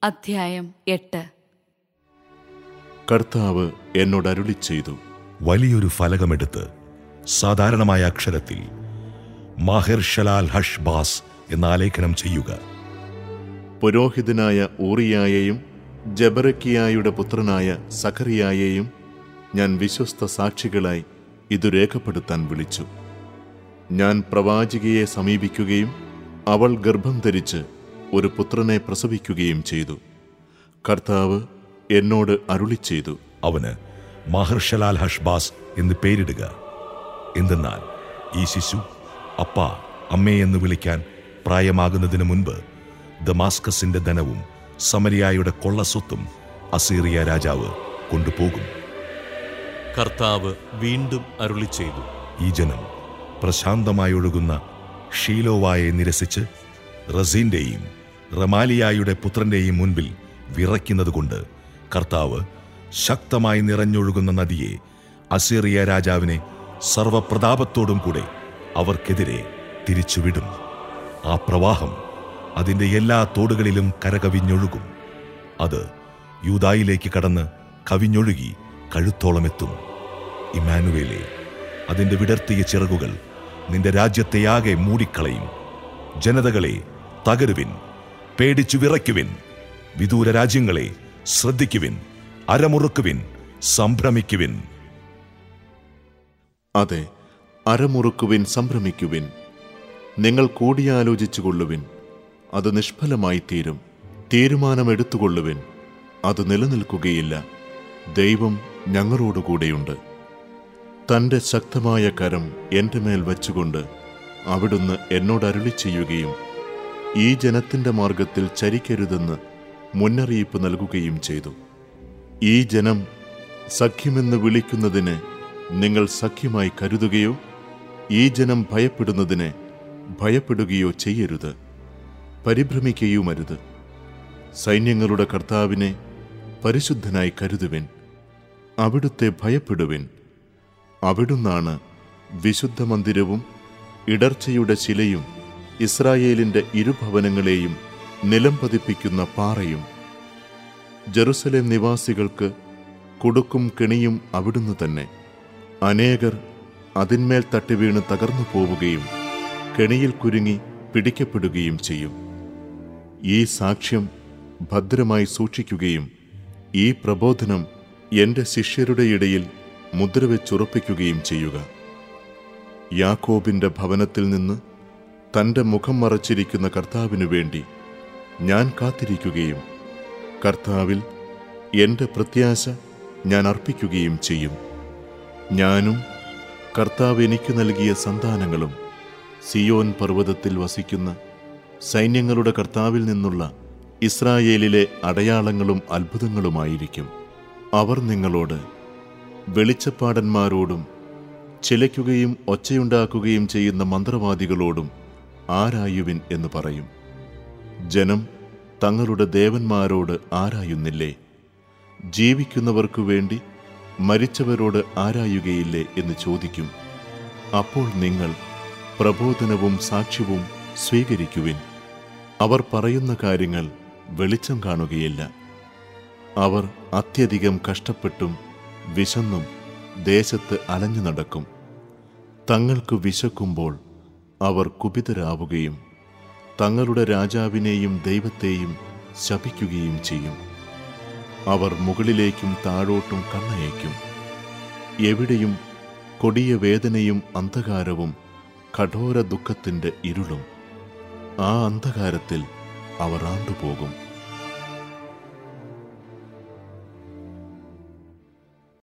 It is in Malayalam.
അധ്യായം എട്ട് കർത്താവ് എന്നോട് അരുളി ചെയ്തു വലിയൊരു ഫലകമെടുത്ത് സാധാരണമായ അക്ഷരത്തിൽ മാഹിർ ഷലാൽ ഹഷ് ബാസ് എന്ന് ആലേഖനം ചെയ്യുക പുരോഹിതനായ ഊറിയായെയും ജബറക്കിയായുടെ പുത്രനായ സഖറിയായെയും ഞാൻ വിശ്വസ്ത സാക്ഷികളായി ഇതു രേഖപ്പെടുത്താൻ വിളിച്ചു ഞാൻ പ്രവാചികയെ സമീപിക്കുകയും അവൾ ഗർഭം ധരിച്ച് ഒരു പുത്രനെ പ്രസവിക്കുകയും ചെയ്തു കർത്താവ് എന്നോട് അരുളി ചെയ്തു അവന് മാഹിർ ഷലാൽ ഹഷ് ബാസ് എന്ന് പേരിടുക എന്തെന്നാൽ ഈ ശിശു അപ്പ അമ്മേ എന്ന് വിളിക്കാൻ പ്രായമാകുന്നതിന് മുൻപ് ദമാസ്കസിന്റെ ധനവും സമരിയായുടെ കൊള്ളസ്വത്തും അസീറിയ രാജാവ് കൊണ്ടുപോകും കർത്താവ് വീണ്ടും അരുളി ചെയ്തു ഈ ജനം പ്രശാന്തമായി ഒഴുകുന്ന ഷീലോവായെ നിരസിച്ച് റസീന്റെയും റമാലിയായുടെ പുത്രന്റെയും മുൻപിൽ വിറയ്ക്കുന്നതുകൊണ്ട് കർത്താവ് ശക്തമായി നിറഞ്ഞൊഴുകുന്ന നദിയെ അസീറിയ രാജാവിനെ സർവപ്രതാപത്തോടും കൂടെ അവർക്കെതിരെ തിരിച്ചുവിടും ആ പ്രവാഹം അതിന്റെ എല്ലാ തോടുകളിലും കരകവിഞ്ഞൊഴുകും അത് യൂതായിലേക്ക് കടന്ന് കവിഞ്ഞൊഴുകി കഴുത്തോളമെത്തും ഇമാനുവേലെ അതിന്റെ വിടർത്തിയ ചിറകുകൾ നിന്റെ രാജ്യത്തെയാകെ മൂടിക്കളയും ജനതകളെ തകരുവിൻ പേടിച്ചു വിറയ്ക്കുവിൻ വിദൂര രാജ്യങ്ങളെ ശ്രദ്ധിക്കുവിൻ അരമുറുക്കുവിൻ സംഭ്രമിക്കുവിൻ അതെ അരമുറുക്കുവിൻ സംഭ്രമിക്കുവിൻ നിങ്ങൾ കൂടിയാലോചിച്ചു കൊള്ളുവിൻ അത് നിഷ്ഫലമായി തീരും തീരുമാനമെടുത്തുകൊള്ളുവിൻ അത് നിലനിൽക്കുകയില്ല ദൈവം ഞങ്ങളോടുകൂടെയുണ്ട് തന്റെ ശക്തമായ കരം എൻ്റെ മേൽ വച്ചുകൊണ്ട് അവിടുന്ന് എന്നോട് അരുളി ചെയ്യുകയും ഈ ജനത്തിന്റെ മാർഗത്തിൽ ചരിക്കരുതെന്ന് മുന്നറിയിപ്പ് നൽകുകയും ചെയ്തു ഈ ജനം സഖ്യമെന്ന് വിളിക്കുന്നതിന് നിങ്ങൾ സഖ്യമായി കരുതുകയോ ഈ ജനം ഭയപ്പെടുന്നതിന് ഭയപ്പെടുകയോ ചെയ്യരുത് പരിഭ്രമിക്കുകയുമരുത് സൈന്യങ്ങളുടെ കർത്താവിനെ പരിശുദ്ധനായി കരുതുവിൻ അവിടുത്തെ ഭയപ്പെടുവിൻ അവിടുന്നാണ് വിശുദ്ധ മന്ദിരവും ഇടർച്ചയുടെ ശിലയും ഇസ്രായേലിന്റെ ഇരുഭവനങ്ങളെയും നിലം പതിപ്പിക്കുന്ന പാറയും ജെറുസലേം നിവാസികൾക്ക് കൊടുക്കും കെണിയും അവിടുന്ന് തന്നെ അനേകർ അതിന്മേൽ തട്ടി വീണ് തകർന്നു പോവുകയും കെണിയിൽ കുരുങ്ങി പിടിക്കപ്പെടുകയും ചെയ്യും ഈ സാക്ഷ്യം ഭദ്രമായി സൂക്ഷിക്കുകയും ഈ പ്രബോധനം എന്റെ ശിഷ്യരുടെ ഇടയിൽ മുദ്രവെച്ചുറപ്പിക്കുകയും ചെയ്യുക യാക്കോബിന്റെ ഭവനത്തിൽ നിന്ന് തന്റെ മുഖം മറച്ചിരിക്കുന്ന കർത്താവിനു വേണ്ടി ഞാൻ കാത്തിരിക്കുകയും കർത്താവിൽ എന്റെ പ്രത്യാശ ഞാൻ അർപ്പിക്കുകയും ചെയ്യും ഞാനും കർത്താവ് എനിക്ക് നൽകിയ സന്താനങ്ങളും സിയോൻ പർവ്വതത്തിൽ വസിക്കുന്ന സൈന്യങ്ങളുടെ കർത്താവിൽ നിന്നുള്ള ഇസ്രായേലിലെ അടയാളങ്ങളും അത്ഭുതങ്ങളുമായിരിക്കും അവർ നിങ്ങളോട് വെളിച്ചപ്പാടന്മാരോടും ചിലയ്ക്കുകയും ഒച്ചയുണ്ടാക്കുകയും ചെയ്യുന്ന മന്ത്രവാദികളോടും ആരായുവിൻ എന്ന് പറയും ജനം തങ്ങളുടെ ദേവന്മാരോട് ആരായുന്നില്ലേ ജീവിക്കുന്നവർക്കു വേണ്ടി മരിച്ചവരോട് ആരായുകയില്ലേ എന്ന് ചോദിക്കും അപ്പോൾ നിങ്ങൾ പ്രബോധനവും സാക്ഷ്യവും സ്വീകരിക്കുവിൻ അവർ പറയുന്ന കാര്യങ്ങൾ വെളിച്ചം കാണുകയില്ല അവർ അത്യധികം കഷ്ടപ്പെട്ടും വിശന്നും ദേശത്ത് അലഞ്ഞു നടക്കും തങ്ങൾക്ക് വിശക്കുമ്പോൾ അവർ കുപിതരാവുകയും തങ്ങളുടെ രാജാവിനെയും ദൈവത്തെയും ശപിക്കുകയും ചെയ്യും അവർ മുകളിലേക്കും താഴോട്ടും കണ്ണയയ്ക്കും എവിടെയും കൊടിയ വേദനയും അന്ധകാരവും കഠോര ദുഃഖത്തിന്റെ ഇരുളും ആ അന്ധകാരത്തിൽ അവർ ആണ്ടുപോകും